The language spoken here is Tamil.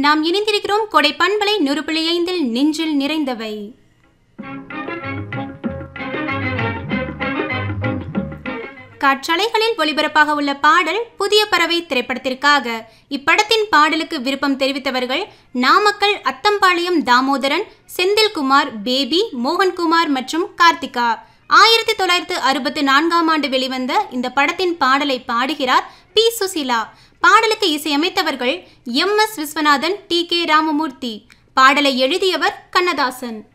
நாம் இணைந்திருக்கிறோம் கொடை பண்பலை நுறுப்புள்ளி ஐந்தில் நெஞ்சில் நிறைந்தவை காற்றலைகளில் ஒளிபரப்பாக உள்ள பாடல் புதிய பறவை திரைப்படத்திற்காக இப்படத்தின் பாடலுக்கு விருப்பம் தெரிவித்தவர்கள் நாமக்கல் அத்தம்பாளையம் தாமோதரன் செந்தில்குமார் பேபி மோகன்குமார் மற்றும் கார்த்திகா ஆயிரத்தி தொள்ளாயிரத்து அறுபத்தி நான்காம் ஆண்டு வெளிவந்த இந்த படத்தின் பாடலை பாடுகிறார் பி சுசிலா பாடலுக்கு இசையமைத்தவர்கள் M S Viswanathan T K Ramamoorthy பாடலை எழுதியவர் கண்ணதாசன்